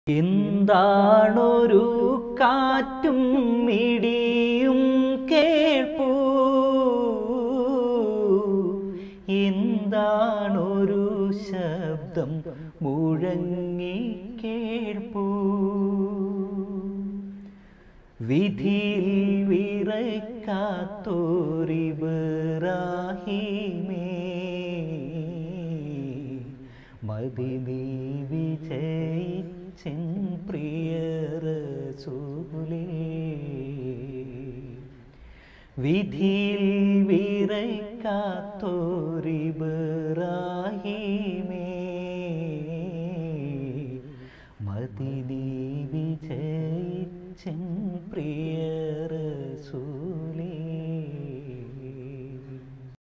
എന്താണൊരു കാറ്റും മിടിയും കേൾപ്പൂ എന്താണൊരു ശബ്ദം മുഴങ്ങി കേൾപ്പൂ വിധിയിൽ വിറക്കാത്തോരിബറാഹിമേ മതി നീ വിജയിച്ചെൻ പ്രിയറസൂലേ വിധിയിൽ വിറക്കാത്തോരിബറാഹിമേ